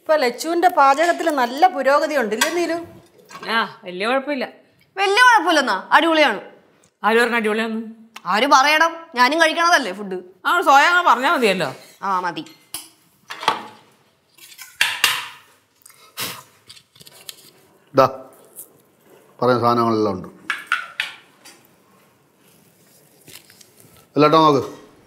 ഇപ്പൊ ലച്ചുവിന്റെ പാചകത്തിൽ നല്ല പുരോഗതി ഉണ്ട് ഇല്ലേ നീലു ആ വലിയ കുഴപ്പമില്ല വലിയ കുഴപ്പമില്ലെന്നാ അടിപൊളിയാണ് ആര് പറഞ്ഞ അടിപൊളിയാന്ന് ആര് പറയണം ഞാനും കഴിക്കണതല്ലേ ഫുഡ് ആ സോയ അങ്ങനെ പറഞ്ഞാൽ മതിയല്ലോ ആ മതി ഇതാ പറയുന്ന സാധനങ്ങളെല്ലാം ഉണ്ട് എല്ലാട്ടോ നോക്ക്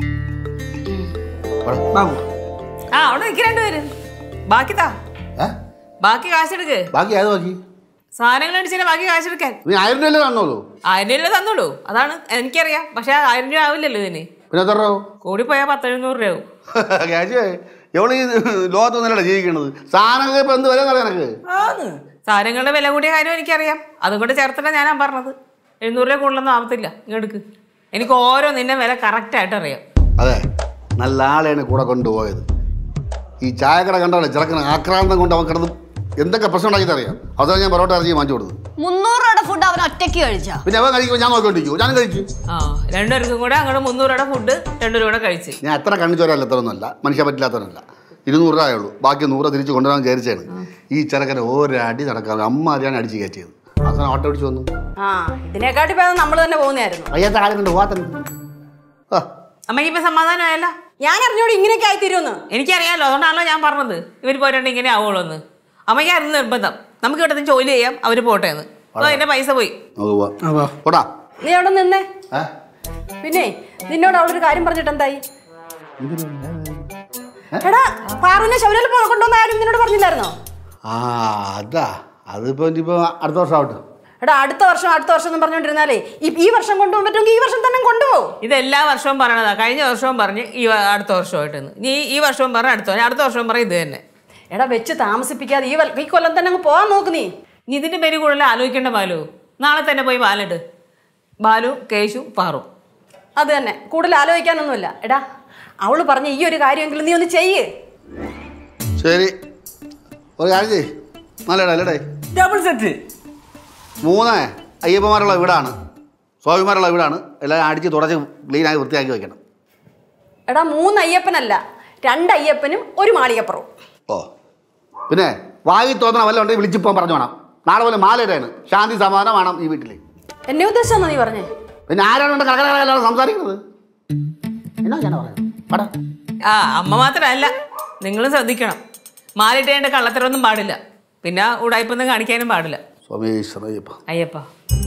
ബാബു ആ അവിടെ നിൽക്ക് രണ്ടുപേര് ബാക്കി താ ഏ ബാക്കി കാശെടുക്ക് ബാക്കി ഏത് ബാക്കി സാധനങ്ങൾ അടിച്ചാൽ ബാക്കി കാശെടുക്കാൻ നീ ആയിരം രൂപയല്ലേ തന്നോളൂ ആയിരം രൂപ തന്നോളൂ അതാണ് എനിക്കറിയാം പക്ഷെ ആ ആയിരം രൂപ ആവില്ലല്ലോ ഇതിന് പിന്നെ എത്ര രൂപ കൂടിപ്പോയാൽ പത്തെഴുന്നൂറ് രൂപ ആവും ക്യാഷ് എവിടെ ഈ ലോകത്തൊന്നല്ലേ ജീവിക്കണത് സാധനങ്ങൾക്ക് ഇപ്പൊ എന്ത് വില അറിയാം നിനക്ക് ആന്ന് സാധനങ്ങളുടെ വില കൂടിയ കാര്യം എനിക്കറിയാം അതും കൂടെ ചേർത്തിട്ടാ ഞാനാ പറഞ്ഞത് എഴുന്നൂറ് രൂപ കൂടുതലൊന്നും ആവത്തില്ല ഇങ്ങെടുക്ക് എനിക്ക് ഓരോ നിന്റെ വില കറക്റ്റായിട്ട് അറിയാം അതെ നല്ല ആളെയാണ് കൂടെ കൊണ്ടുപോയത് ഈ ചായക്കട കണ്ടാലേ ചെറുക്കന് ആക്രാന്തം കൊണ്ട് അവൻ കിടന്ന് എന്തൊക്കെ പ്രശ്നം ഉണ്ടാക്കി അറിയാം അതാണ് ഞാൻ പൊറോട്ട ഇറച്ചി വാങ്ങിച്ചു കൊടുത്തത് മുന്നൂറ് രൂപയുടെ ഫുഡ് അവൻ ഒറ്റയ്ക്ക് കഴിച്ചാ പിന്നെ അവൻ കഴിക്കുമ്പോൾ ഞാൻ നോക്കിക്കൊണ്ടിരിക്കും ഞാനും കഴിച്ചു ആ രണ്ടുപേർക്കും കൂടെ അങ്ങോട്ട് മുന്നൂറ് രൂപയുടെ ഫുഡ് രണ്ടു രൂപയുടെ കഴിച്ച് ഞാൻ എത്ര കണ്ണു ചോരല്ല എത്രയൊന്നുമല്ല മനുഷ്യ പറ്റില്ലാത്തവനല്ല ഇരുന്നൂറ് രൂപയേ ഉള്ളൂ ബാക്കി നൂറ് തിരിച്ച് കൊണ്ടുവരാൻ വിചാരിച്ചാണ് ഈ ചെറുക്കനെ ഒരടി നടക്കാതെ അമ്മ അറിയാണ് അടിച്ച് കയറ്റിയത് അവസാനം ഓട്ടോ അടിച്ച് വന്നു ആ ഇതിനെക്കാട്ടി ഭേദം നമ്മൾ തന്നെ പോകുന്നതായിരുന്നു വയ്യാത്ത ആളെ കൊണ്ട് പോകാത്ത ആ അമ്മയ്ക്ക് ഇപ്പൊ സമാധാനമായല്ല ഞാൻ അറിഞ്ഞോട് ഇങ്ങനെയൊക്കെ ആയിത്തീരുമെന്ന് എനിക്കറിയാമല്ലോ അതുകൊണ്ടാണല്ലോ ഞാൻ പറഞ്ഞത് ഇവർ പോയിട്ട് ഇങ്ങനെ ആവുള്ളൂ എന്ന് അമ്മയ്ക്കായിരുന്നു നിർബന്ധം നമുക്ക് ഇവിടെ നിന്ന് ജോലി ചെയ്യാം അവർ പോട്ടെ എന്ന് അപ്പോൾ അതിന്റെ പൈസ പോയി നമുക്ക് പോവാം പോടാ നീ അവിടെ നിന്നേ ഏ പിന്നെ നിന്നോട് അവളൊരു കാര്യം പറഞ്ഞിട്ട് എന്തായി എടാ പാറുവിനെ ശബരിമല പോ- കൊണ്ടുവന്ന കാര്യം നിന്നോട് പറഞ്ഞില്ലായിരുന്നോ ആ അതാ അതിപ്പോ ഇനിയിപ്പോ അടുത്ത വർഷം ആവട്ടെ എടാ അടുത്ത വർഷം അടുത്ത വർഷം എന്ന് പറഞ്ഞോണ്ടിരുന്നാലേ ഈ- ഈ വർഷം കൊണ്ടുപോകാൻ പറ്റുമെങ്കിൽ ഈ വർഷം തന്നെ കൊണ്ടുപോകും ഇത് എല്ലാ വർഷവും പറയണതാ കഴിഞ്ഞ വർഷവും പറഞ്ഞ് ഈ വ- അടുത്ത വർഷമായിട്ട് നീ ഈ വർഷവും പറഞ്ഞ അടുത്ത വർഷം അടുത്ത വർഷവും പറയും ഇത് തന്നെ എടാ വെച്ച് താമസിപ്പിക്കാതെ ഈ വൽ- ഈ കൊല്ലം തന്നെ അങ്ങ് പോകാൻ നോക്ക് നീ നീ ഇതിന്റെ പേര് കൂടുതൽ ആലോചിക്കേണ്ട ബാലു നാളെ തന്നെ പോയി പാലിട്ട് ബാലു കേശു പാറു അത് തന്നെ കൂടുതൽ ആലോചിക്കാനൊന്നുമില്ല എടാ അവള് പറഞ്ഞ ഈ ഒരു കാര്യമെങ്കിലും നീ ഒന്ന് ചെയ്യ് ശരി ഒരു കാര്യം ചെയ്യ് നല്ലടാ അല്ലേടേ ഡബിൾ സെറ്റ് മൂന്ന് അയ്യപ്പന്മാരുള്ള വീടാണ് സ്വാമിമാരുള്ള വീടാണ് എല്ലാം അടിച്ച് തുടച്ച് ക്ലീനായി വൃത്തിയാക്കി വെക്കണം എടാ മൂന്ന് അയ്യപ്പനല്ല രണ്ട് അയ്യപ്പനും ഒരു മാളികപ്പുറവും ഓ പിന്നെ വായി തോന്നണ വല്ല ഉണ്ടെങ്കിൽ വിളിച്ചിപ്പോൻ പറഞ്ഞു വേണം നാളെ പോലെ മാലയുടെയാണ് ശാന്തി സമാധാനം വേണം ഈ വീട്ടിൽ എന്നെ ഉദ്ദേശിച്ചാന്നോ നീ പറഞ്ഞേ പിന്നെ ആരാണ് കടകടകട സംസാരിക്കുന്നത് എന്നാ ഞാൻ പറയുന്നത് പടാ ആ അമ്മ മാത്രമല്ല നിങ്ങളും ശ്രദ്ധിക്കണം മാലിട്ടേണ്ട കള്ളത്തരൊന്നും പാടില്ല പിന്നെ ഉടായ്പൊന്നും കാണിക്കാനും പാടില്ല സ്വാമീശ്വരയ്യപ്പ അയ്യപ്പ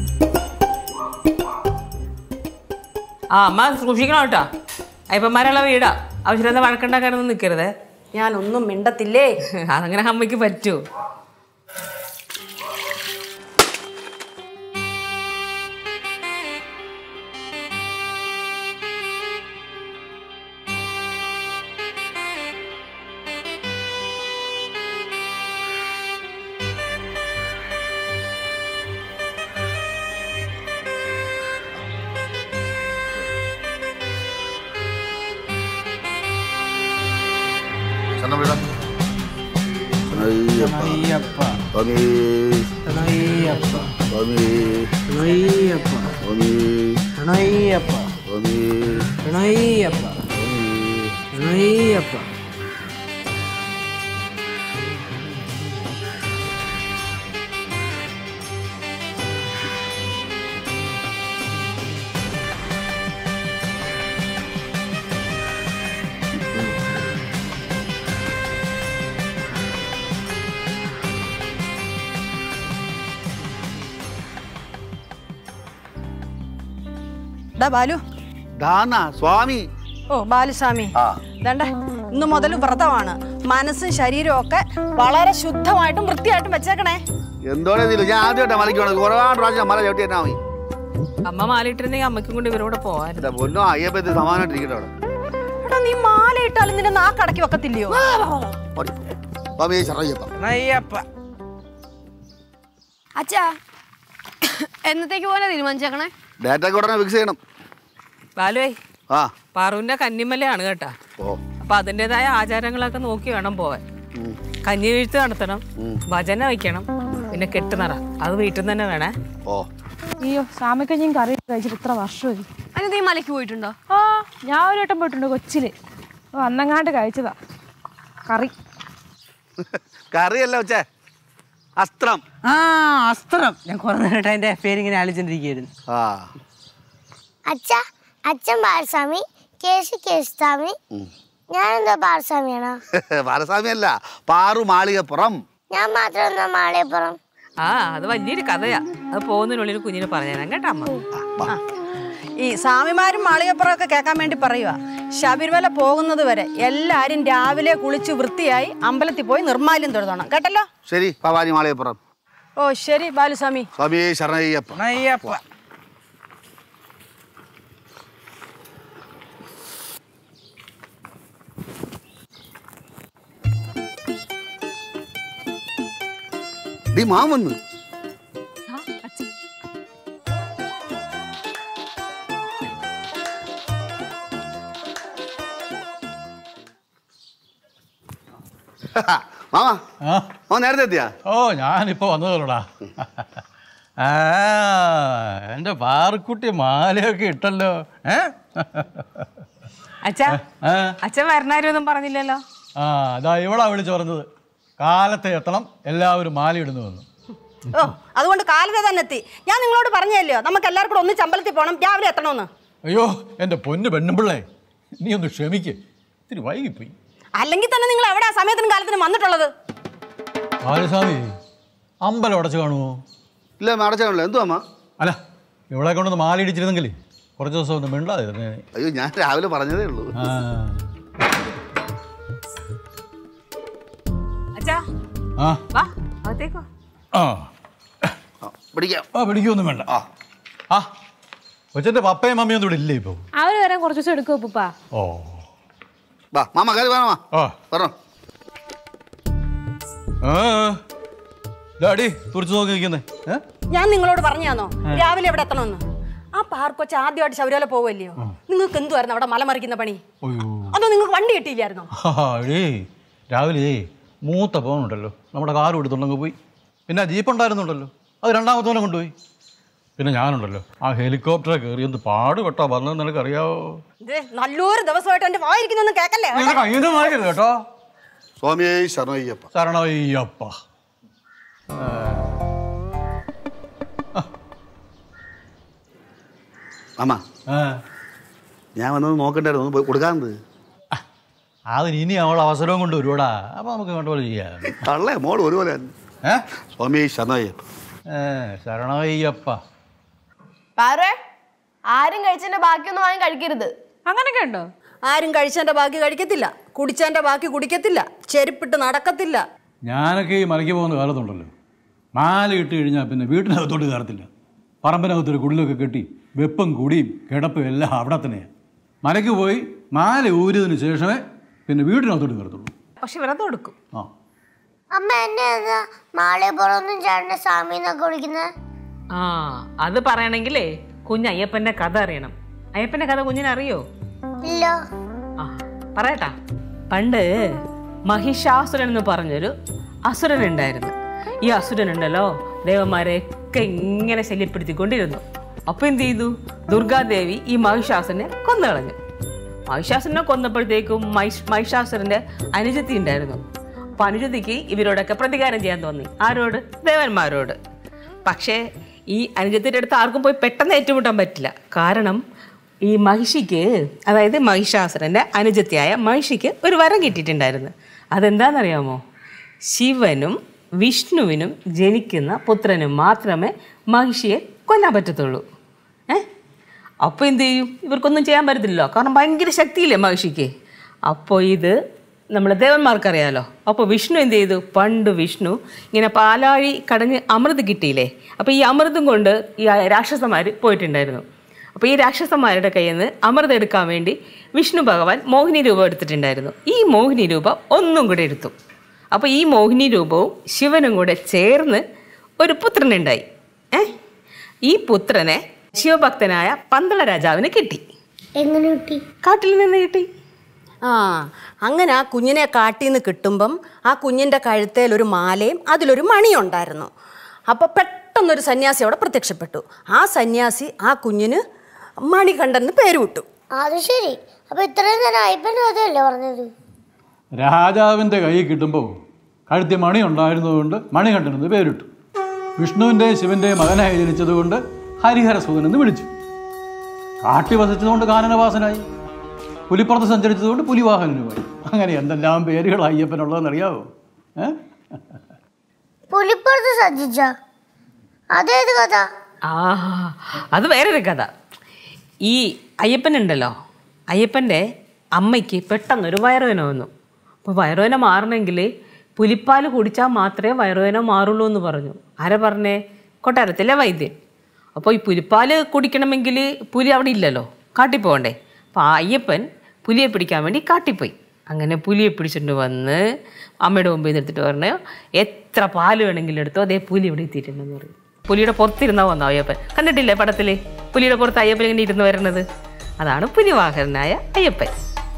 ആ അമ്മ സൂക്ഷിക്കണം കേട്ടോ അയ്യപ്പന്മാരുള്ള വീടാ ആവശ്യമില്ലാത്ത വഴക്കുണ്ടാക്കാനൊന്നും നിൽക്കരുതേ ഞാൻ ഒന്നും മിണ്ടത്തില്ലേ അതങ്ങനെ അമ്മയ്ക്ക് പറ്റൂ ചെന്ന വീടാ അയ്യപ്പ അയ്യപ്പ സ്വാമി അയ്യപ്പ സ്വാമി അയ്യപ്പ സ്വാമി അയ്യപ്പ സ്വാമി അയ്യപ്പ അയ്യപ്പ ഡാ ബാലു ദാന സ്വാമി ഓ ബാലുസ്വാമി ആ ദണ്ട ഇന്ന് മുതൽ വ്രതമാണ് മനസ്സും ശരീരവും ഒക്കെ വളരെ ശുദ്ധമായിട്ടും വൃത്തിയായിട്ടും വെച്ചേക്കണേ എന്തോടെ ഇതില്ല ഞാൻ ആദ്യമായിട്ടാണ് മലയ്ക്ക് വേണത് ഒരുപാട് പ്രാവശ്യം മല ചവിട്ടി എന്നാ മതി അമ്മ മാലിട്ടിരുന്നെങ്കിൽ അമ്മയ്ക്കും കൊണ്ട് ഇവരോട് പോവായിരുന്നു എന്റെ പൊന്നോ അയ്യപ്പത്തി സമാനമായിട്ടിരിക്കട്ടെ അവിടെ എടാ നീ മാല ഇട്ടാലും നിന്റെ നാക്കടക്കി വെക്കത്തില്ലയോ ഓടി. സ്വാമി ശരണയ്യപ്പ അയ്യപ്പ അച്ഛാ എന്നത്തേക്ക് പോലെ തീരുമാനിച്ചേക്കണേ ഡേറ്റ ഒക്കെ ഉടനെ ഫിക്സ് ചെയ്യണം ബാലുവേ ആ പാറുവിന്റെ കന്നിമലയാണ് കേട്ടാ ഓ അപ്പൊ അതിൻ്റെതായ ആചാരങ്ങളൊക്കെ നോക്കി വേണം പോവാൻ ഉം. കഞ്ഞി വീഴ്ത്ത് നടത്തണം ഭജന വയ്ക്കണം പിന്നെ കെട്ടുനറ അത് വീട്ടിൽ നിന്ന് തന്നെ വേണേ ഓ അയ്യോ സാമക്കഞ്ഞും കറി കഴിച്ചിട്ട് ഇത്ര വർഷമായി അതിന് നീ മലയ്ക്ക് പോയിട്ടുണ്ടോ ആ ഞാൻ ഒരു വട്ടം പോയിട്ടുണ്ട് കൊച്ചില് ഓ അന്നങ്ങാണ്ട് കഴിച്ചതാ കറി കറിയല്ല വെച്ചേ അസ്ത്രം ആ അസ്ത്രം ഞാൻ കുറെ നേരമായിട്ട് അതിന്റെ പേരിങ്ങനെ ആലോചിച്ചിരിക്കുന്നു ആ അച്ഛ അച്ഛൻ ബാലസ്വാമി കേശു കേശുസ്വാമി ഞാനെന്താ ബാലസ്വാമിയാണോ ബാലസ്വാമി അല്ല പാറു മാളികപ്പുറം ഞാൻ മാത്രം എന്താ മാളിയപ്പുറം ആ അത് വലിയൊരു കഥയാ അത് പോകുന്നതിനുള്ളിൽ കുഞ്ഞിന് പറഞ്ഞുതരാം കേട്ടോ അമ്മ ഈ സ്വാമിമാരും മാളികപ്പുറമൊക്കെ കേൾക്കാൻ വേണ്ടി പറയുക ശബരിമല പോകുന്നത് വരെ എല്ലാവരും രാവിലെ കുളിച്ച് വൃത്തിയായി അമ്പലത്തിൽ പോയി നിർമ്മാല്യം തൊഴുതണം കേട്ടല്ലോ ശരി ഭവാനി മാളികപ്പുറം ഓ ശരി ബാലുസ്വാമി സ്വാമി ശരണയ്യപ്പ അയ്യപ്പ ഡി മാൻ വന്ന് മാമാ ആ മാമ നേരത്തെ എത്തിയാ ഓ ഞാനിപ്പോ വന്നതല്ലോടാ ആ എൻ്റെ പാറക്കുട്ടി മാലയൊക്കെ ഇട്ടല്ലോ ഏ അച്ഛാ ആ, അച്ഛൻ വരണാരൊന്നും പറഞ്ഞില്ലല്ലോ ആ അതാ ഇവളാ വിളിച്ചു പറഞ്ഞത് കാലത്തെ എത്തണം എല്ലാവരും മാല ഇടുന്നു വന്നു ഓ അതുകൊണ്ട് കാലത്തെ തന്നെ എത്തി ഞാൻ നിങ്ങളോട് പറഞ്ഞല്ലോ നമുക്ക് എല്ലാവർക്കും കൂടെ ഒന്നിച്ച് അമ്പലത്തിൽ പോകണം രാവിലെ എത്തണമെന്ന് അയ്യോ എൻ്റെ പൊന്ന് പെണ്ണുമ്പിള്ളേ നീ ഒന്ന് ക്ഷമിക്ക് ഇത്തിരി വൈകിപ്പോയി അല്ലെങ്കിൽ തന്നെ നിങ്ങൾ എവിടെ സമയത്തിനും കാലത്തിനും വന്നിട്ടുള്ളത് ബാലസ്വാമി അമ്പലം അടച്ചു കാണുമോ ഇല്ല അടച്ചാണല്ലോ എന്തുവാ അമ്മ അല്ല ഇവളെ കൊണ്ടൊന്ന് മാല ഇടിച്ചിരുന്നെങ്കിൽ കുറച്ച് ദിവസം ഒന്ന് മിണ്ടാതിരുന്നേ അയ്യോ ഞാൻ രാവിലെ പറഞ്ഞതേ ഉള്ളൂ ആ അച്ഛാ ആ വാ അകത്തേക്കോ ആ ആ, പിടിക്കാം ആ പിടിക്കൊന്നും വേണ്ട ആ ആ കൊച്ചൻ്റെ പപ്പയും മമ്മിയും ഒന്നും ഇവിടെ ഇല്ലേ ഇപ്പോൾ അവര് വരാൻ കുറച്ച് ദിവസം എടുക്കും ഉപ്പ ഓ വാ മാമ കയറി വാ മാമ ആ പറഞ്ഞോ ആ ഡാഡി തുറച്ചു നോക്കി നിൽക്കുന്നേ ഏ ഞാൻ നിങ്ങളോട് പറഞ്ഞാന്നോ രാവിലെ എവിടെ എത്തണമെന്ന് ആ പാർക്കൊച്ച ആദ്യമായിട്ട് ശബരിമല പോവല്ലയോ നിങ്ങൾക്ക് എന്തുവായിരുന്നു അവിടെ മലമറിക്കുന്ന പണി അയ്യോ അതോ നിങ്ങൾക്ക് വണ്ടി കിട്ടിയില്ലായിരുന്നോ ആ, ഏയ് രാവിലെ മൂത്ത പോകുന്നുണ്ടല്ലോ നമ്മുടെ കാർ എടുത്തുണ്ടെങ്കിൽ പോയി പിന്നെ ആ ജീപ്പ് ഉണ്ടായിരുന്നുണ്ടല്ലോ അത് രണ്ടാമത്തോനെ കൊണ്ടുപോയി പിന്നെ ഞാനുണ്ടല്ലോ ആ ഹെലികോപ്റ്ററെ കയറി എന്ത് പാടുപെട്ടാ വന്നത് നിനക്കറിയാവോ ഇത് നല്ലൊരു ദിവസമായിട്ട് എന്റെ വായിരിക്കുന്നൊന്നും കേക്കല്ലേ നിന്റെ കയ്യിൽ നിന്ന് വാങ്ങിയത് കേട്ടോ സ്വാമിയേ ശരണയ്യപ്പ ശരണയ്യപ്പ മാമ ആ ഞാൻ വന്നത് നോക്കണ്ടായിരുന്നു ഒന്ന് പോയി കൊടുക്കാന്നത് അതിന് ഇനി അവൾ അവസരവും കൊണ്ട് വരുവാടാ അപ്പോൾ നമുക്ക് വേണ്ട പോലെ ചെയ്യാം തള്ളേ മോൾ ഒരുപോലെ ഏ സ്വാമിയേ ശരണയ്യപ്പ ഏ, ശരണയ്യപ്പ പാറേ ആരും കഴിച്ചതിന്റെ ബാക്കിയൊന്നും വാങ്ങി കഴിക്കരുത് അങ്ങനൊക്കെ ഉണ്ടോ ആരും കഴിച്ചതിന്റെ ബാക്കി കഴിക്കത്തില്ല കുടിച്ചതിന്റെ ബാക്കി കുടിക്കത്തില്ല ചെരുപ്പിട്ട് നടക്കത്തില്ല ഞാനൊക്കെ ഈ മലയ്ക്ക് പോകുന്ന കാലത്തുണ്ടല്ലോ മാല ഇട്ട് കഴിഞ്ഞാൽ പിന്നെ വീട്ടിനകത്തോട്ട് കയറത്തില്ല പറമ്പിനകത്തൊരു കുടിലൊക്കെ കെട്ടി വെപ്പും കുടിയും കിടപ്പും എല്ലാം അവിടെ തന്നെയാണ് മലയ്ക്ക് പോയി മാല ഊരിയതിന് ശേഷമേ പിന്നെ വീട്ടിനകത്തോട്ട് കയറത്തുള്ളൂ പക്ഷെ വ്രതം എടുക്കും ആ അമ്മ എന്നെ എന്താ മാളിയപ്പുറമൊന്നും ചേട്ടൻ്റെ സ്വാമി എന്നൊക്കെ വിളിക്കുന്നത് ആ അത് പറയണെങ്കിലേ കുഞ്ഞ് അയ്യപ്പന്റെ കഥ അറിയണം അയ്യപ്പന്റെ കഥ കുഞ്ഞിനെ അറിയോ ഇല്ലോ ആ പറയട്ടാ പണ്ട് മഹിഷാസുരൻ എന്ന് പറഞ്ഞൊരു അസുരൻ ഉണ്ടായിരുന്നു ഈ അസുരൻ ഉണ്ടല്ലോ ദേവന്മാരെയൊക്കെ ഇങ്ങനെ ശല്യപ്പെടുത്തിക്കൊണ്ടിരുന്നു അപ്പൊ എന്ത് ചെയ്തു ദുർഗാദേവി ഈ മഹിഷാസുരനെ കൊന്നുകളഞ്ഞു മഹിഷാസുരനെ കൊന്നപ്പോഴത്തേക്കും മഹിഷ് മഹിഷാസുരന്റെ അനുജത്തി ഉണ്ടായിരുന്നു അപ്പൊ അനുജത്തിക്ക് ഇവരോടൊക്കെ പ്രതികാരം ചെയ്യാൻ തോന്നി ആരോട് ദേവന്മാരോട് പക്ഷേ ഈ അനുജത്തിന്റെ അടുത്ത് ആർക്കും പോയി പെട്ടെന്ന് ഏറ്റുമുട്ടാൻ പറ്റില്ല കാരണം ഈ മഹിഷിക്ക് അതായത് മഹിഷാസുരൻ്റെ അനുജത്തിയായ മഹിഷിക്ക് ഒരു വരം കിട്ടിയിട്ടുണ്ടായിരുന്നു അതെന്താണെന്നറിയാമോ ശിവനും വിഷ്ണുവിനും ജനിക്കുന്ന പുത്രനും മാത്രമേ മഹിഷിയെ കൊല്ലാൻ പറ്റത്തുള്ളൂ ഏ അപ്പോൾ എന്ത് ചെയ്യും ഇവർക്കൊന്നും ചെയ്യാൻ പറ്റത്തില്ലല്ലോ കാരണം ഭയങ്കര ശക്തിയില്ലേ മഹിഷിക്ക് അപ്പോൾ ഇത് നമ്മൾ ദേവന്മാർക്കറിയാലോ അപ്പോൾ വിഷ്ണു എന്ത് ചെയ്തു പണ്ട് വിഷ്ണു ഇങ്ങനെ പാലാഴി കടഞ്ഞ് അമൃത് കിട്ടിയില്ലേ അപ്പോൾ ഈ അമൃതും കൊണ്ട് ഈ രാക്ഷസന്മാർ പോയിട്ടുണ്ടായിരുന്നു അപ്പോൾ ഈ രാക്ഷസന്മാരുടെ കയ്യിൽ നിന്ന് അമൃത് എടുക്കാൻ വേണ്ടി വിഷ്ണു ഭഗവാൻ മോഹിനി രൂപം എടുത്തിട്ടുണ്ടായിരുന്നു ഈ മോഹിനി രൂപം ഒന്നും കൂടെ എടുത്തു അപ്പോൾ ഈ മോഹിനി രൂപവും ശിവനും കൂടെ ചേർന്ന് ഒരു പുത്രനുണ്ടായി ഏ ഈ പുത്രനെ ശിവഭക്തനായ പന്തള രാജാവിന് കിട്ടി എങ്ങനെ കിട്ടി കാട്ടിൽ നിന്ന് കിട്ടി ആ അങ്ങനെ ആ കുഞ്ഞിനെ കാട്ടിൽ നിന്ന് കിട്ടുമ്പം ആ കുഞ്ഞിൻ്റെ കഴുത്തേൽ ഒരു മാലയും അതിലൊരു മണിയും ഉണ്ടായിരുന്നു അപ്പോൾ പെട്ടെന്നൊരു സന്യാസി അവിടെ പ്രത്യക്ഷപ്പെട്ടു ആ സന്യാസി ആ കുഞ്ഞിന് മണികണ്ഠൻ പേര് വിട്ടു അത് ശരി അപ്പൊ ഇത്രയും നേരം അയ്യപ്പൻ്റെ കഥയല്ലേ പറഞ്ഞത് രാജാവിൻ്റെ കൈ കിട്ടുമ്പോൾ കഴുത്തിൽ മണി ഉണ്ടായിരുന്നതുകൊണ്ട് മണികണ്ഠൻ എന്ന് പേരിട്ടു വിഷ്ണുവിൻ്റെയും ശിവൻ്റെയും മകനായി ജനിച്ചതുകൊണ്ട് ഹരിഹരസൂതൻ എന്ന് വിളിച്ചു കാട്ടി വസിച്ചതുകൊണ്ട് കാനനവാസനായി പുലിപ്പുറത്ത് സഞ്ചരിച്ചതുകൊണ്ട് പുലിവാഹനനുമായി അങ്ങനെ എന്തെല്ലാം പേരുകൾ അയ്യപ്പനുള്ളതെന്ന് അറിയാവോ ഏ പുലിപ്പുറത്ത് സജ്ജിച്ച അതേത് കഥ ആ അത് വേറൊരു കഥ ഈ അയ്യപ്പനുണ്ടല്ലോ അയ്യപ്പൻ്റെ അമ്മയ്ക്ക് പെട്ടെന്നൊരു വയറുവേന വന്നു അപ്പോൾ വയറുവേന മാറണമെങ്കിൽ പുലിപ്പാൽ കുടിച്ചാൽ മാത്രമേ വയറുവേന മാറുള്ളൂ എന്ന് പറഞ്ഞു ആരാ പറഞ്ഞേ കൊട്ടാരത്തിലെ വൈദ്യൻ അപ്പോൾ ഈ പുലിപ്പാൽ കുടിക്കണമെങ്കിൽ പുലി അവിടെ ഇല്ലല്ലോ കാട്ടിൽ പോകണ്ടേ അപ്പോൾ ആ അയ്യപ്പൻ പുലിയെ പിടിക്കാൻ വേണ്ടി കാട്ടിപ്പോയി അങ്ങനെ പുലിയെ പിടിച്ചിട്ട് വന്ന് അമ്മയുടെ മുമ്പിൽ നിന്ന് എടുത്തിട്ട് പറഞ്ഞു എത്ര പാല് വേണമെങ്കിലും എടുത്തോ അതേ പുലി ഇവിടെ എത്തിയിട്ടുണ്ടെന്ന് പറയും പുലിയുടെ പുറത്തിരുന്നാ വന്നോ അയ്യപ്പൻ കണ്ടിട്ടില്ലേ പടത്തിൽ പുലിയുടെ പുറത്ത് അയ്യപ്പൻ ഇങ്ങനെ ഇരുന്ന് വരുന്നത് അതാണ് പുലിവാഹനായ അയ്യപ്പൻ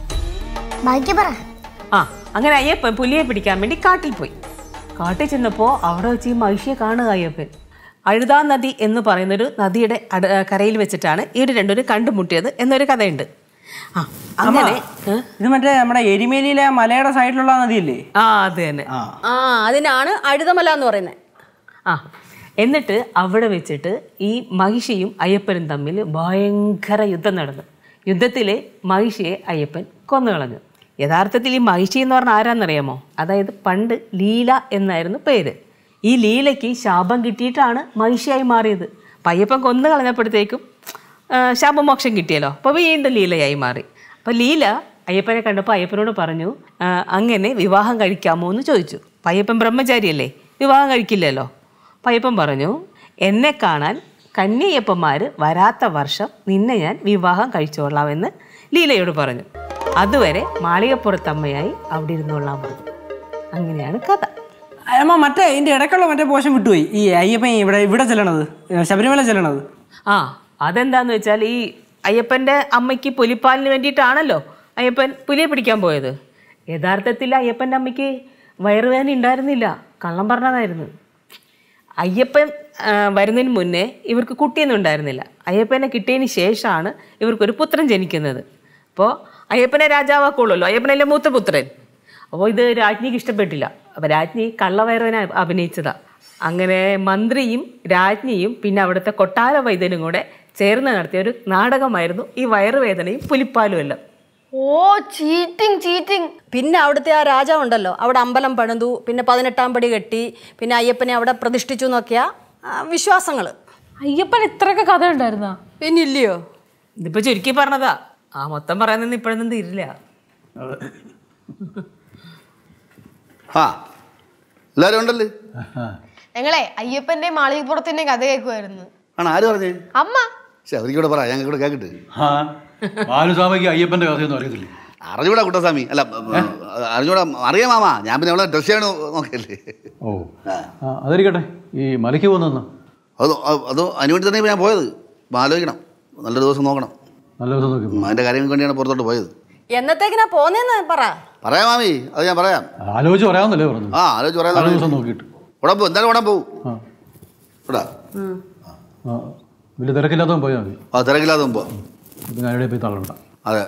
ബാക്കി പറ ആ അങ്ങനെ അയ്യപ്പൻ പുലിയെ പിടിക്കാൻ വേണ്ടി കാട്ടിൽ പോയി കാട്ടിൽ ചെന്നപ്പോൾ അവിടെ വെച്ച് ഈ മഹിഷിയെ കാണുക അയ്യപ്പൻ അഴുതാ നദി എന്ന് പറയുന്നൊരു നദിയുടെ അട കരയിൽ വെച്ചിട്ടാണ് ഇവർ രണ്ടുപേരും കണ്ടുമുട്ടിയത് എന്നൊരു കഥയുണ്ട് ആ അങ്ങനെ ഏ? ഇത് മറ്റേ നമ്മുടെ എരിമേലിയിലെ മലയുടെ സൈഡിലുള്ള നദിയല്ലേ ആ അത് തന്നെ ആ അതിനാണ് അഴുതമല എന്ന് പറയുന്നത് ആ എന്നിട്ട് അവിടെ വെച്ചിട്ട് ഈ മഹിഷിയും അയ്യപ്പനും തമ്മിൽ ഭയങ്കര യുദ്ധം നടന്നു യുദ്ധത്തിൽ മഹിഷിയെ അയ്യപ്പൻ കൊന്നുകളഞ്ഞു യഥാർത്ഥത്തിൽ ഈ മഹിഷി എന്ന് പറഞ്ഞാൽ ആരാന്നറിയാമോ അതായത് പണ്ട് ലീല എന്നായിരുന്നു പേര് ഈ ലീലയ്ക്ക് ശാപം കിട്ടിയിട്ടാണ് മഹിഷിയായി മാറിയത് അപ്പം അയ്യപ്പൻ കൊന്നു കളഞ്ഞപ്പോഴത്തേക്കും ആ, ശാപമോക്ഷം കിട്ടിയല്ലോ അപ്പോൾ വീണ്ടും ലീലയായി മാറി അപ്പോൾ ലീല അയ്യപ്പനെ കണ്ടപ്പോൾ അയ്യപ്പനോട് പറഞ്ഞു "ആ, അങ്ങനെ വിവാഹം കഴിക്കാമോ എന്ന് ചോദിച്ചു അപ്പം അയ്യപ്പൻ ബ്രഹ്മചാരിയല്ലേ വിവാഹം കഴിക്കില്ലല്ലോ അപ്പം അയ്യപ്പൻ പറഞ്ഞു എന്നെ കാണാൻ കന്യയ്യപ്പന്മാർ വരാത്ത വർഷം നിന്നെ ഞാൻ വിവാഹം കഴിച്ചോളാമെന്ന് ലീലയോട് പറഞ്ഞു അതുവരെ മാളികപ്പുറത്തമ്മയായി അവിടെ ഇരുന്നോളാൻ പറഞ്ഞു അങ്ങനെയാണ് കഥ അമ്മ മറ്റേ ഇതിന്റെ ഇടയ്ക്കുള്ള മറ്റേ പോഷൻ വിട്ടുപോയി ഈ അയ്യപ്പൻ ഇവിടെ ഇവിടെ ചെല്ലണത് ഏ, ശബരിമല ചെല്ലണത് ആ അതെന്താന്ന് വെച്ചാൽ ഈ അയ്യപ്പൻ്റെ അമ്മയ്ക്ക് പുലിപ്പാലിന് വേണ്ടിയിട്ടാണല്ലോ അയ്യപ്പൻ പുലിയെ പിടിക്കാൻ പോയത് യഥാർത്ഥത്തിൽ അയ്യപ്പൻ്റെ അമ്മയ്ക്ക് വയറുവേദന ഉണ്ടായിരുന്നില്ല കള്ളം പറഞ്ഞതായിരുന്നു അയ്യപ്പൻ ആ, വരുന്നതിന് മുന്നേ ഇവർക്ക് കുട്ടിയൊന്നും ഉണ്ടായിരുന്നില്ല അയ്യപ്പനെ കിട്ടിയതിന് ശേഷമാണ് ഇവർക്കൊരു പുത്രൻ ജനിക്കുന്നത് അപ്പോൾ അയ്യപ്പനെ രാജാവാക്കുള്ളല്ലോ അയ്യപ്പനല്ലേ മൂത്ത പുത്രൻ അപ്പോൾ ഇത് രാജ്ഞിക്ക് ഇഷ്ടപ്പെട്ടില്ല അപ്പോൾ രാജ്ഞി കള്ളവയറുവനെ അഭിനയിച്ചതാ അങ്ങനെ മന്ത്രിയും രാജ്ഞിയും പിന്നെ അവിടുത്തെ കൊട്ടാര വൈദ്യനും കൂടെ ചേർന്ന് നടത്തിയ ഒരു നാടകമായിരുന്നു ഈ വയറുവേദനയും പുലിപ്പാലും എല്ലാം ഓ ചീറ്റിംഗ് ചീറ്റിംഗ് പിന്നെ അവിടുത്തെ ആ രാജാവുണ്ടല്ലോ അവിടെ അമ്പലം പണിതു പിന്നെ പതിനെട്ടാം പടി കെട്ടി പിന്നെ അയ്യപ്പനെ അവിടെ പ്രതിഷ്ഠിച്ചു എന്നൊക്കെയാ വിശ്വാസങ്ങൾ അയ്യപ്പൻ ഇത്രയൊക്കെ കഥ ഉണ്ടായിരുന്നാ പിന്നില്ലയോ ഇതിപ്പോൾ ചുരുക്കി പറഞ്ഞതാ ആ മൊത്തം പറയുന്നത് ഇപ്പോഴൊന്നും തീരില്ല ആ എല്ലാവരും ഉണ്ടല്ലേ ഞങ്ങളെ അയ്യപ്പന്റെ മാളികപ്പുറത്തിന്റെ കഥ കേൾക്കുമായിരുന്നു ആണ് ആര് പറഞ്ഞേ അമ്മ പക്ഷെ അവരിക്കൂടെ പറ ഞങ്ങൾക്ക് കൂടെ കേൾക്കട്ടെ ആ ബാലുസ്വാമിക്ക് അയ്യപ്പൻ്റെ കഥയൊന്നും അറിയത്തില്ല അറിഞ്ഞൂടാ കുട്ടസ്വാമി അല്ല അറിഞ്ഞൂടാ അറിയാം മാമാ ഞാൻ പിന്നെ അവളെ ഡ്രസ് ചെയ്യണോ നോക്കല്ലേ ഓ ആ അതിരിക്കട്ടെ ഈ മലയ്ക്ക് പോകുന്ന അത് അത് അതിന് വേണ്ടി തന്നെ ഞാൻ പോയത് ആലോചിക്കണം നല്ലൊരു ദിവസം നോക്കണം നല്ല ദിവസം നോക്കി പോ. അതിൻ്റെ കാര്യങ്ങൾക്ക് വേണ്ടിയാണ് പുറത്തോട്ട് പോയത് എന്നത്തേക്കിനാ പോന്നേന്ന് പറ പറയാം മാമി അത് ഞാൻ പറയാം ആലോചിച്ച് പറയാമെന്നല്ലേ പറഞ്ഞു ആ ആലോചിച്ച് നല്ല പറയാം ദിവസം നോക്കിയിട്ട് ഉടൻ പോകും എന്തായാലും ഉടൻ പോകും ആ ഇവിടെ ആ വലിയ തിരക്കില്ലാത്തവൻ പോയാൽ മതി ആ തിരക്കില്ലാതെ മുമ്പ് പിന്നെ ആരുടെ പോയി തള്ളണ്ട അതെ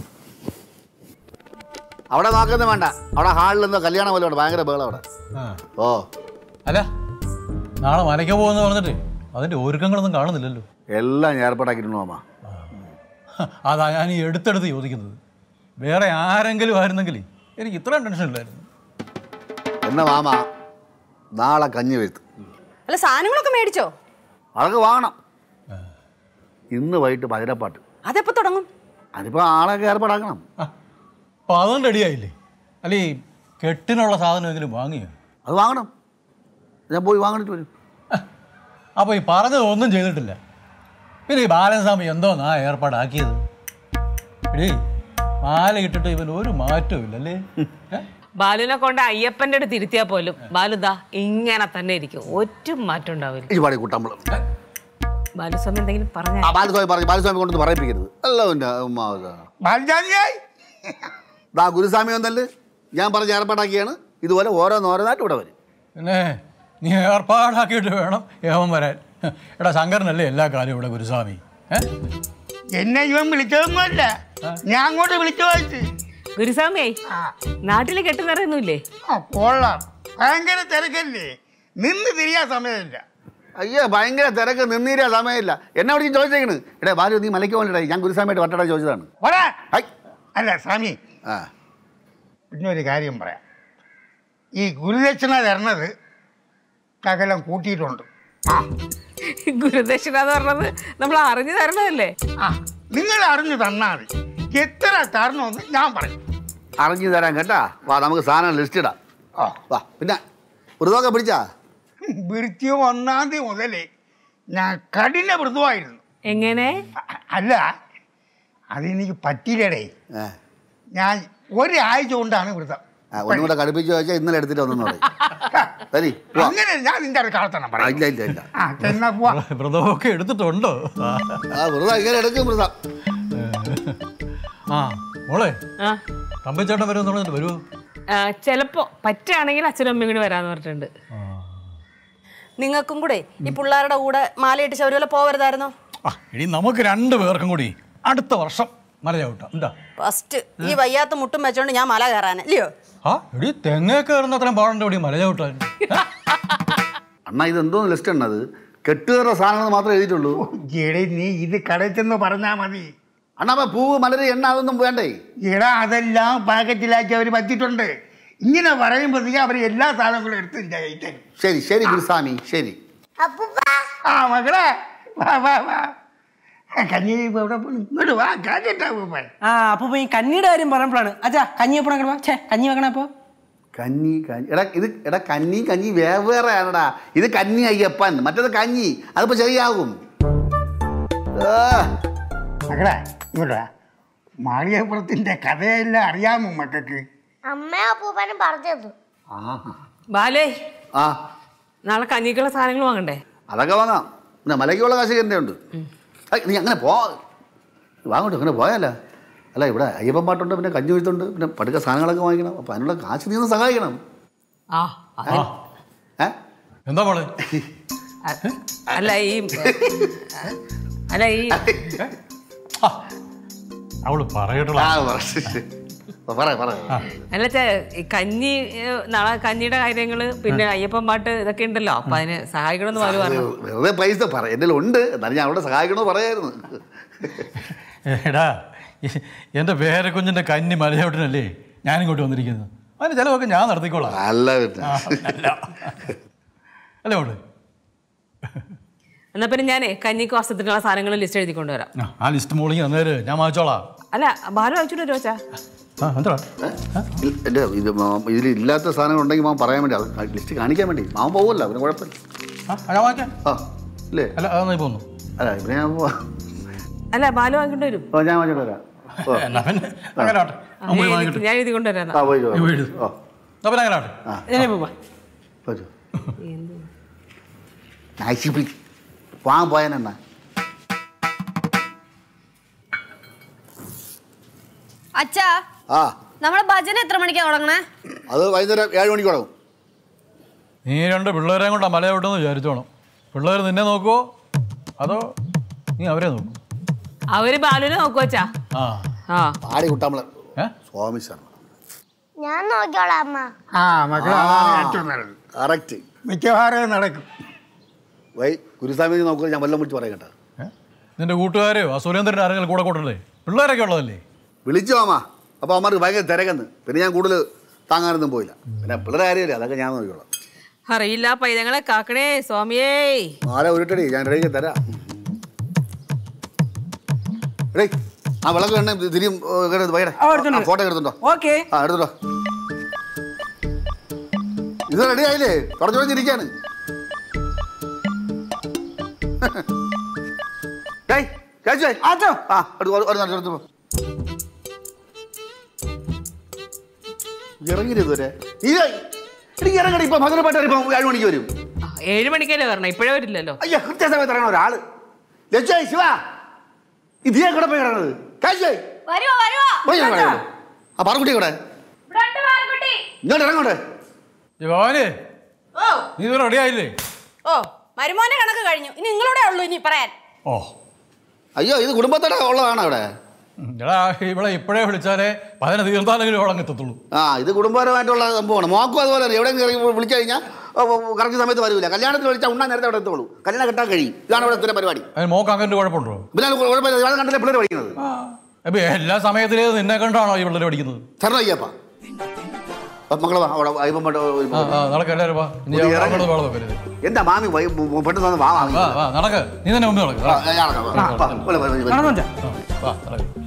അവിടെ നോക്കുന്നത് വേണ്ട അവിടെ ഹാളിൽ നിന്ന് കല്യാണം പോലെ ഉണ്ട് ഭയങ്കര ബേളം അവിടെ ഓ അല്ല നാളെ മലയ്ക്ക് പോകുമെന്ന് പറഞ്ഞിട്ട് അതിൻ്റെ ഒരുക്കങ്ങളൊന്നും കാണുന്നില്ലല്ലോ എല്ലാം ഞാൻ ഏർപ്പാടാക്കിയിട്ടുണ്ട് മാമ അതാ ഞാൻ ഈ എടുത്തെടുത്ത് ചോദിക്കുന്നത് വേറെ ആരെങ്കിലും ആയിരുന്നെങ്കിൽ എനിക്ക് ഇത്രയും ടെൻഷൻ ഇല്ലായിരുന്നു എന്നെ മാമ നാളെ കഞ്ഞി വരുത്തും അല്ല സാധനങ്ങളൊക്കെ മേടിച്ചോ അതൊക്കെ വാങ്ങണം ഇന്ന് വൈകിട്ട് ഭജനപ്പാട്ട് അതെപ്പോ തുടങ്ങും അതിപ്പോൾ ആളൊക്കെ ഏർപ്പാടാക്കണം ആ, അപ്പോൾ അതും റെഡിയായില്ലേ അല്ല ഈ കെട്ടിനുള്ള സാധനമെങ്കിലും വാങ്ങിയോ അത് വാങ്ങണം ഞാൻ പോയി വാങ്ങിട്ട് വരും അപ്പോൾ ഈ പറഞ്ഞത് ഒന്നും ചെയ്തിട്ടില്ല പിന്നെ ഈ ബാലൻസ്വാമി എന്തോന്നാ ഏർപ്പാടാക്കിയത് എടീ മാല ഇട്ടിട്ട് ഇവൻ ഒരു മാറ്റവും ഇല്ലല്ലേ ഏ? ബാലുവിനെ കൊണ്ട് അയ്യപ്പൻ്റെ അടുത്ത് ഇരുത്തിയാൽ പോലും ബാലുദാ ഇങ്ങനെ തന്നെ ഇരിക്കും ഒറ്റ മാറ്റം ഉണ്ടാവില്ല ഈ പാടി കൂട്ടമ്പളം ബാലുസ്വാമി എന്തെങ്കിലും പറഞ്ഞ ആ ബാലസ്വാമി പറഞ്ഞു ബാലസ്വാമി കൊണ്ടൊന്ന് പറയിപ്പിക്കരുത് അല്ല എൻ്റെ ബാലജാതിയായി ദാ ഗുരുസ്വാമി വന്നല്ലേ ഞാൻ പറഞ്ഞ് ഏർപ്പാടാക്കിയാണ് ഇതുപോലെ ഓരോന്നോരോന്നായിട്ട് ഇവിടെ വരും പിന്നെ നീ ഏർപ്പാടാക്കിയിട്ട് വേണം ഏവൻ വരാൻ എടാ ശങ്കരനല്ലേ എല്ലാ കാലവും ഇവിടെ ഗുരുസ്വാമി ഏ എന്നെ ഇവൻ വിളിച്ചതൊന്നുമല്ല ഞാൻ അങ്ങോട്ട് വിളിച്ചു വായിച്ച് ഗുരുസ്വാമിയെ നാട്ടിൽ കെട്ടുന്നറിയൊന്നുമില്ലേ ആ കൊള്ളാം ഭയങ്കര തിരക്കല്ലേ നിന്ന് തിരിയാൻ സമയമില്ല അയ്യോ ഭയങ്കര തിരക്ക് നിന്നീരാ സമയമില്ല എന്നെ വിളിച്ച് ചോദിച്ചേക്കണ് എടേ ബാലു നീ മലയ്ക്ക് പോകണ്ടേ ഞാൻ ഗുരുസ്വാമിയായിട്ട് വട്ടട ചോദിച്ചതാണ് പോടാ ഹൈ അല്ല സ്വാമി ആ പിന്നെ ഒരു കാര്യം പറയാം ഈ ഗുരുദക്ഷിണ തരണത് ശകലം കൂട്ടിയിട്ടുണ്ട് ആ ഗുരുദക്ഷിണ എന്ന് പറഞ്ഞത് നമ്മൾ അറിഞ്ഞു തരണതല്ലേ ആ നിങ്ങൾ അറിഞ്ഞു തന്നാൽ മതി എത്ര തരണമെന്ന് ഞാൻ പറയും അറിഞ്ഞു തരാൻ കേട്ടാ വാ നമുക്ക് സാധനം ലിസ്റ്റ് ഇടാം ആ വാ പിന്നെ മൃദമൊക്കെ പിടിച്ചാ വൃത്തിയോ ഒന്നാം തീയതി മുതലേ ഞാൻ കഠിന മൃദുവായിരുന്നു എങ്ങനെ അ- അല്ല അതെനിക്ക് പറ്റിയില്ലടേ ഏ ഞാൻ ഒരാഴ്ച കൊണ്ടാണ് വൃതം ആ, ഒന്നും കൂടെ കടുപ്പിച്ച് ചോദിച്ചാൽ ഇന്നലെ എടുത്തിട്ട് വന്നെന്ന് പറയും ശരി പോവാ അങ്ങനെ ഞാൻ നിന്റെ അടുക്കളത്തണം ആ, പറയാം ഇല്ല ഇല്ല ഇല്ല ആ എന്നാ പോവാ വ്രതമൊക്കെ എടുത്തിട്ടുണ്ടോ ആ. ആ മൃദം ഇങ്ങനെ എടുക്കും മൃദം ആ മോളെ ആ തമ്പിച്ചേട്ടൻ വരുമെന്ന് പറഞ്ഞിട്ട് വരുമോ ആ, ചിലപ്പോ പറ്റുകയാണെങ്കിൽ അച്ഛനും അമ്മയും കൂടി വരാന്ന് പറഞ്ഞിട്ടുണ്ട് നിങ്ങൾക്കും കൂടെ ഈ പിള്ളേരുടെ കൂടെ മാലയിട്ട് ശബരിമല പോവരുതായിരുന്നോ ആ ഇനി നമുക്ക് രണ്ട് പേർക്കും കൂടി അടുത്ത വർഷം മല ചവിട്ടാം എന്താ ഫസ്റ്റ് ഈ വയ്യാത്ത മുട്ടും വെച്ചോണ്ട് ഞാൻ മല കയറാൻ അല്ലയോ ആ എടി തെങ്ങേ കയറുന്ന അത്രയും പാടണ്ട ഇവിടെ മല ചവിട്ടാൻ അണ്ണാ ഇത് എന്തോന്ന് ലിസ്റ്റ് ഉണ്ടത് കെട്ടുകയറുന്ന സാധനങ്ങൾ മാത്രമേ എഴുതിയിട്ടുള്ളൂ എടേ നീ ഇത് കടയിൽ ചെന്ന് പറഞ്ഞാൽ മതി അണ്ണാ അപ്പൊ പൂവ് മലര് എണ്ണ അതൊന്നും വേണ്ടേ എടാ അതെല്ലാം പാക്കറ്റിലാക്കി അവർ പറ്റിയിട്ടുണ്ട് ഇങ്ങനെ പറയുമ്പോഴത്തേക്ക് അവർ എല്ലാ സാധനങ്ങളും എടുത്ത് നിന്റെ കയ്യിൽ തരും ശരി ശരി ഗുരുസ്വാമി ശരി അപ്പൂപ്പ ആ മകളെ വാ വാ വാ കഞ്ഞി ഇപ്പൊ എവിടെ പോണു ഇങ്ങോട്ട് വാ കാക്കട്ടാ പോയി ആ അപ്പൊ ഈ കഞ്ഞിയുടെ കാര്യം പറഞ്ഞപ്പോഴാണ് അച്ഛാ കഞ്ഞി എപ്പോഴാ കിടവാ ഛേ കഞ്ഞി വെക്കണ അപ്പോ കഞ്ഞി കഞ്ഞി എടാ ഇത് എടാ കഞ്ഞി കഞ്ഞി വേറെ ആണടാ ഇത് കഞ്ഞി അയ്യപ്പൻ മറ്റേത് കഞ്ഞി അതിപ്പോ ശരിയാകും ആ, മകളെ ഇങ്ങോട്ട് വാ മാളികപ്പുറത്തിന്റെ കഥയെല്ലാം അറിയാമോ മക്കൾക്ക് അമ്മയും അപ്പൂപ്പനും പറഞ്ഞത് ബാലേ ആ നാളെ കഞ്ഞിക്കുള്ള സാധനങ്ങൾ വാങ്ങണ്ടേ അതൊക്കെ വാങ്ങാം പിന്നെ മലയ്ക്കുള്ള കാശ് എൻ്റെ ഉണ്ട് ഏയ്, നീ അങ്ങനെ പോ വാങ്ങോട്ട് അങ്ങനെ പോയല്ല അല്ല ഇവിടെ അയ്യപ്പൻ പാട്ടുണ്ട് പിന്നെ കഞ്ഞി വീഴ്ത്തുണ്ട് പിന്നെ പടുക്ക സാധനങ്ങളൊക്കെ വാങ്ങിക്കണം അപ്പം അതിനുള്ള കാശ് നീ ഒന്ന് സഹായിക്കണം ആ ആ ഏ എന്താ മോളെ അ- അല്ല ഈ അല്ല ഈ ആ, അവള് പറയട്ടുള്ള ആ പറ പറ പറ അല്ല ചേ ഈ കഞ്ഞി ഏ, നാളെ കഞ്ഞിയുടെ കാര്യങ്ങള് പിന്നെ അയ്യപ്പൻ പാട്ട് ഇതൊക്കെ ഉണ്ടല്ലോ അപ്പൊ അതിന് സഹായിക്കണമെന്ന് പറഞ്ഞു പറഞ്ഞു വെറുതെ പൈസ പറ എൻ്റെ ഉണ്ട് എന്നാലും ഞാൻ അവിടെ സഹായിക്കണമെന്ന് പറയായിരുന്നു എടാ ഈ- എൻ്റെ പേരക്കുഞ്ഞിൻ്റെ കന്നി മലയോട്ടിനല്ലേ ഞാനിങ്ങോട്ട് വന്നിരിക്കുന്നത് അതിന് ചിലവൊക്കെ ഞാൻ നടത്തിക്കോളാം അല്ല പിന്നെ ആ, അല്ല അല്ലേ മോള് എന്നാ പിന്നെ ഞാനേ കഞ്ഞിക്ക് വസ്ത്രത്തിനുള്ള സാധനങ്ങൾ ലിസ്റ്റ് എഴുതി കൊണ്ടുവരാം ആ, ആ ലിസ്റ്റ് മോളിങ് തന്നേര് ഞാൻ വാങ്ങിച്ചോളാം അല്ല ബാലു അയച്ചിട്ട് വരുമോ ചാ ആ എന്താ ഇല്ല, എൻ്റെ ഇത് മാ- ഇതിൽ ഇല്ലാത്ത സാധനങ്ങൾ ഉണ്ടെങ്കിൽ മാം പറയാൻ വേണ്ടി അത് ലിസ്റ്റ് കാണിക്കാൻ വേണ്ടി മാമൻ പോവുമല്ലോ അവന് കുഴപ്പമില്ല ആ ഞാൻ വാങ്ങിക്കാം ആ ഇല്ലേ അല്ല അതൊന്നും പോന്നു അല്ല ഇവിടെ ഞാൻ പോവാ അല്ല ബാലു വാങ്ങിക്കൊണ്ട് വരും ഓ ഞാൻ വാങ്ങിച്ചോട്ട് വരാം ഓ എന്നാ പിന്നെ അങ്ങനെ ആട്ടെ ആ, അവൻ പോയി ഞാൻ വാങ്ങിക്കട്ടെ എഴുതി- ഞാൻ എഴുതി കൊണ്ടുവരാം എന്നാ. ആ പോയി നീ പോയി എഴുത്. ഓ എന്നാ പിന്നെ അങ്ങനെ ആട്ടെ ഞാനേ പോവാ പോയി നൈസിപ്പിൾ വാങ്ങാൻ പോയാനെന്നാ അച്ഛാ ആ നമ്മളെ ഭജന എത്ര മണിക്കാ തുടങ്ങണേ അത് വൈകുന്നേരം ഏഴ് മണിക്ക് തുടങ്ങും നീ രണ്ട് പിള്ളേരെ കൊണ്ടാ മല വിട്ടെന്ന് വിചാരിച്ചോണം പിള്ളേർ നിന്നെ നോക്കുവോ അതോ നീ അവരെ നോക്കും അവര് ബാലുവിനെ നോക്കുവോ ചാ ആ ആ ആടി കുട്ടാമ്പള ഏ സ്വാമി ശർമ്മ ഞാൻ നോക്കിയോളാം അമ്മ ആ മക്കളെ അതാണ് ഏറ്റവും നല്ലത് കറക്റ്റ് മിക്കവാറും നടക്കും വൈ ഗുരുസ്വാമി നോക്കുക ഞാൻ വല്ലം വിളിച്ച് പറയാം കേട്ടോ ഏ? നിന്റെ കൂട്ടുകാരെയോ ആ സുരേന്ദ്രൻ്റെ ആരെങ്കിലും കൂടെ കൂട്ടണ്ടേ പിള്ളേരൊക്കെ ഉള്ളതല്ലേ വിളിച്ചു മാമാ അപ്പോൾ അവന്മാർക്ക് ഭയങ്കര തിരക്കെന്ന് പിന്നെ ഞാൻ കൂടുതൽ താങ്ങാനൊന്നും പോയില്ല പിന്നെ പിള്ളേരെ കാര്യമില്ല അതൊക്കെ ഞാൻ നോക്കിക്കോളാം അറിയില്ല പൈതങ്ങളെ കാക്കണേ സ്വാമിയേ ആരെ ഉരുട്ടടി ഞാൻ റെഡിക്ക് തരാം എടേ ആ വിളക്ക് വേണേ തിരിയും വൈകടെ ആ, എടുത്തോണ്ട് ഫോട്ടോ എടുത്തുണ്ടോ ഓക്കെ ആ എടുത്തുണ്ടോ ഇത് റെഡി ആയില്ലേ കുറച്ച് കുറച്ചിരിക്കാണ് ഡേയ്, ചേച്ചി. ആച്ചോ ആ എടുത്ത് ഒരു- ഒരു നിമിഷം എടുത്ത് പോ. ഇറങ്ങില്ല ഇതുവരെ നീ എനിക്ക് ഇറങ്ങടി ഇപ്പൊ ഭദ്രപ്പാട്ട് ഇപ്പൊ ഏഴ് മണിക്ക് വരും ആ, ഏഴ് മണിക്കല്ലേ വരണം ഇപ്പോഴേ വരില്ലല്ലോ അയ്യോ കൃത്യസമയത്ത് ഇറങ്ങണം ഒരാള് ലക്ഷ്യ ശിവ ഇതേ കൂടെ പോയി കിടന്നത് കാശേ വരുവോ വരുവോ പോയി ഞാൻ കിടക്കുന്നത്. ആ പാറക്കുട്ടി കൂടെ ഇങ്ങോട്ട് ഇറങ്ങോട്ടെ ഭവാനെ ഓ നീ ഇത് റെഡി ആയില്ലേ ഓ മരുമോന്റെ കണക്ക് കഴിഞ്ഞു ഇനി നിങ്ങളോടെ ഉള്ളൂ ഇനി പറയാൻ ഓ അയ്യോ ഇത് കുടുംബത്തോടെ ഉള്ളതാണ് അവിടെ എടാ ഇവിടെ ഇപ്പോഴേ വിളിച്ചാലേ പതിനെ തീർത്താലെങ്കിലും അവിടെ അങ്ങ് എത്തത്തുള്ളൂ ആ ഇത് കുടുംബപരമായിട്ടുള്ള സംഭവമാണ് മോക്കും അതുപോലെ തന്നെ എവിടെ കയറി വിളിച്ചു കഴിഞ്ഞാൽ കറക്റ്റ് സമയത്ത് വരില്ല കല്യാണത്തിന് വിളിച്ചാൽ ഉണ്ണാൻ നേരത്തെ അവിടെ എത്തുള്ളൂ കല്യാണം കെട്ടാൻ കഴിയും ഇതാണ് ഇവിടെ ഇത്ര പരിപാടി അതിന് മോക്ക് അങ്ങനെ കുഴപ്പമുണ്ടോ പിന്നെ അത് കുഴപ്പമില്ല ഇയാളെ കണ്ടില്ലേ പിള്ളേർ പഠിക്കുന്നത് അപ്പൊ എല്ലാ സമയത്തിലും നിന്നെ കണ്ടാണോ ഈ പിള്ളേർ പഠിക്കുന്നത് തരണം അയ്യപ്പ അപ്പൊ മക്കളെ വാ, അവിടെ അയ്യപ്പൻ പണ്ട് ആ ആ നടക്ക് എല്ലാവരും വാ ഇനി ഒന്ന് ഇറങ്ങ്. അങ്ങോട്ട് വെള്ളം വെക്കരുത്. എന്താ മാമി വൈ- പെട്ടെന്ന് വന്ന് വാ വാങ്ങി വാ വാ നടക്ക് നീ തന്നെ മുമ്പ് നടക്ക് ആ, ഞാൻ നടക്കാം. വാ, വാ, പോലെ, പോലെ, പോലെ. നടന്നു വെച്ചാ വാ നടക്ക്